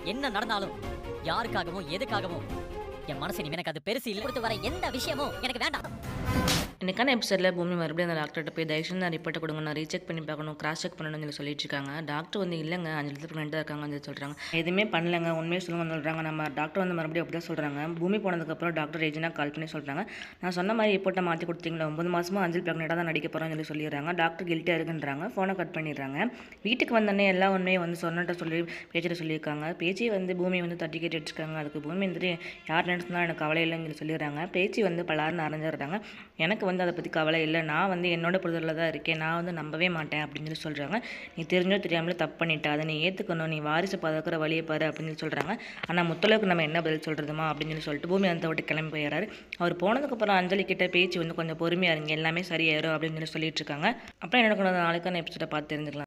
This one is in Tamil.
என்ன நடந்தாலும் யாருக்காகவும் எதுக்காகவும் என் மனசு இனிமே எனக்கு அது பெருசு இல்லை கொடுத்து வர எந்த விஷயமும் எனக்கு வேண்டாம் இன்னைக்கான எபிசோடில் பூமி மறுபடியும் அந்த டாக்டர்கிட்ட போய் தயவு செஞ்சு நான் ரிப்போர்ட்டை கொடுங்க நான் ரீசெக் பண்ணி பார்க்கணும் கிராஸ் செக் பண்ணணும்னு சொல்லி சொல்லிட்டு இருக்காங்க டாக்டர் வந்து இல்லைங்க அஞ்சு லட்சத்துக்கு ரெண்டு இருக்காங்கன்னு சொல்லி சொல்கிறாங்க எதுவுமே பண்ணலங்க உண்மையை சொல்லுங்கன்னு சொல்கிறாங்க நம்ம டாக்டர் வந்து மறுபடியும் அப்படி தான் சொல்கிறாங்க பூமி போனதுக்கப்புறம் டாக்டர் ரேஜினா கால் பண்ணி சொல்கிறாங்க நான் சொன்ன மாதிரி ரிப்போர்ட்டை மாற்றி கொடுத்தீங்களா ஒன்பது மாதமாக அஞ்சல் ப்ரெக்னெட்டாக தான் நடிக்க போகிறோம்னு சொல்லி சொல்லிடுறாங்க டாக்டர் கில்ட்டியாக இருக்குன்றாங்க ஃபோனை கட் பண்ணிடுறாங்க வீட்டுக்கு வந்தோடனே எல்லா உண்மையும் வந்து சொன்னட்ட சொல்லி பேச்சில் சொல்லியிருக்காங்க பேச்சி வந்து பூமி வந்து தட்டி கேட்டு வச்சுருக்காங்க அதுக்கு பூமி வந்துட்டு யார் நினைச்சுனா எனக்கு கவலை இல்லைன்னு சொல்லி சொல்லிடுறாங்க பேச்சு வந்து பலாருன்னு அரைஞ்சிடுறாங்க எனக்கு வந்து அதை பற்றி கவலை இல்லை நான் வந்து என்னோட புரிதலில் தான் இருக்கேன் நான் வந்து நம்பவே மாட்டேன் அப்படின்னு சொல்லி சொல்கிறாங்க நீ தெரிஞ்சோ தெரியாமலே தப்பு பண்ணிட்ட அதை நீ ஏற்றுக்கணும் நீ வாரிசு பாதுகாக்கிற வழியை பாரு அப்படின்னு சொல்லி சொல்கிறாங்க ஆனால் முத்தளவுக்கு நம்ம என்ன பதில் சொல்கிறதுமா அப்படின்னு சொல்லி சொல்லிட்டு பூமி அந்த விட்டு கிளம்பி போயிடுறாரு அவர் போனதுக்கப்புறம் அஞ்சலி கிட்ட பேச்சு வந்து கொஞ்சம் பொறுமையாக இருங்க எல்லாமே சரியாயிரும் அப்படின்னு சொல்லி சொல்லிட்டு இருக்காங்க அப்புறம் என்ன நாளைக்கான எபிசோட பார்த்து தெரிஞ்சுக்கலாம்